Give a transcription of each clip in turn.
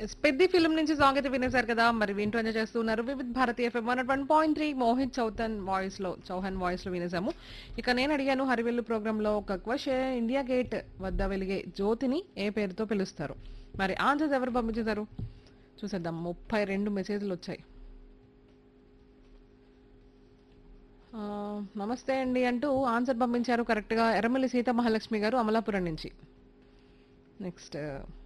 yes, Peddi film నుంచి song అయితే వినేశారు కదా మరి వింటూ ఎంజాయ్ చేస్తున్నారు Vividh Bharati FM one one point three Mohit Chauhan voice లో చౌహాన్ వాయిస్ లో వినేసాము ఇక నేను అడిగాను హరివెల్లు ప్రోగ్రామ్ లో ఒక క్వశ్చన్ ఇండియా గేట్ వద్ద వెలిగే జ్యోతిని ఏ పేరుతో పిలుస్తారు మరి ఆన్సర్స్ ఎవరు పంపించారు చూసేద్దాం ముప్పై రెండు మెసేజ్లు వచ్చాయి ఆ, నమస్తే అండి అంటూ ఆన్సర్ పంపించారు కరెక్ట్గా ఎర్రమల్లి సీత మహాలక్ష్మి గారు అమలాపురం నుంచి నెక్స్ట్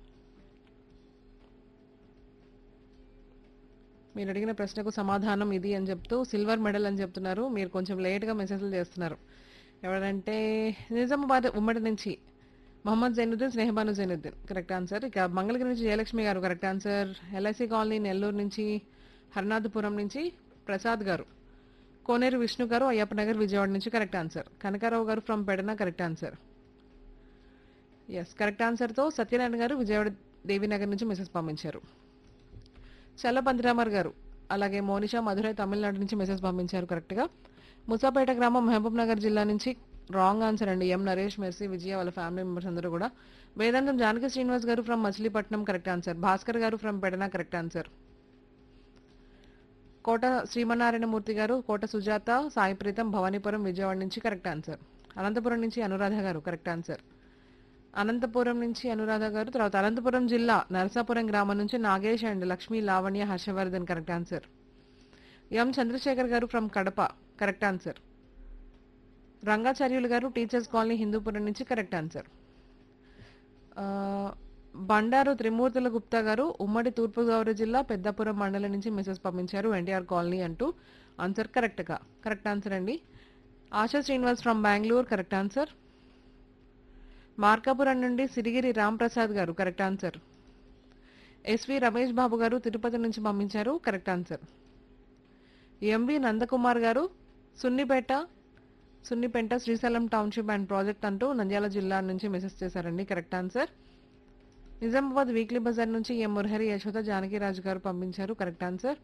మీరు అడిగిన ప్రశ్నకు సమాధానం ఇది అని చెప్తూ సిల్వర్ మెడల్ అని చెప్తున్నారు మీరు కొంచెం లేట్గా మెసేజ్లు చేస్తున్నారు ఎవరంటే నిజామాబాద్ ఉమ్మడి నుంచి మొహమ్మద్ జైనుద్దీన్ స్నేహబాను జైనుద్దీన్ కరెక్ట్ ఆన్సర్ ఇక మంగళగిరి నుంచి Jayalakshmi garu correct answer LIC colony Nellore నుంచి హర్నాథపురం నుంచి ప్రసాద్ గారు కోనేరు విష్ణు గారు అయ్యప్ప నగర్ విజయవాడ నుంచి correct answer Kanakarao garu from Pedana correct answer yes correct ఆన్సర్తో సత్యనారాయణ గారు విజయవాడ దేవీనగర్ నుంచి మెసేజ్ పంపించారు చల్ల పందిరామర్ గారు అలాగే మోనిషా మధురై తమిళనాడు నుంచి మెసేజ్ పంపించారు కరెక్ట్గా ముసాపేట గ్రామం మహబూబ్ నగర్ జిల్లా నుంచి రాంగ్ ఆన్సర్ అండి ఎం నరేష్ మెర్సీ విజయ వాళ్ళ ఫ్యామిలీ మెంబర్స్ అందరూ కూడా వేదాంతం Janaki Srinivas garu from Machilipatnam correct answer Bhaskar garu from Pedana correct answer Kota Srimannarayanamurthy garu Kota Sujatha Sai Pritam Bhavanipuram Vijayawada నుంచి కరెక్ట్ ఆన్సర్ అనంతపురం నుంచి అనురాధ గారు కరెక్ట్ ఆన్సర్ అనంతపురం నుంచి అనురాధ గారు తర్వాత అనంతపురం జిల్లా నరసాపురం గ్రామం నుంచి Nagesh and Lakshmi Lavanya Harshavardhan correct answer M Chandrasekhar garu from Kadapa correct answer Rangacharyulu garu teachers colony Hindupuram నుంచి కరెక్ట్ ఆన్సర్ ఆ, బండారు త్రిమూర్తుల గుప్తా గారు ఉమ్మడి తూర్పుగోదావరి జిల్లా పెద్దపురం మండలం నుంచి మెసేజ్ పంపించారు ఎన్టీఆర్ కాలనీ అంటూ ఆన్సర్ కరెక్ట్గా కరెక్ట్ ఆన్సర్ అండి Asha Srinivas from Bengaluru correct answer Markapuram నుండి Sirigiri Ramprasad garu correct answer SV Ramesh Babu garu Tirupati నుంచి పంపించారు correct answer MV Nandakumar garu Sunnipeta Sunnipeta Srisailam township and project అంటూ నంద్యాల జిల్లా నుంచి మెసేజ్ చేశారండి correct answer Nizamabad weekly bazaar నుంచి ఎం మురహరి యశోద జానకిరాజు గారు పంపించారు కరెక్ట్ ఆన్సర్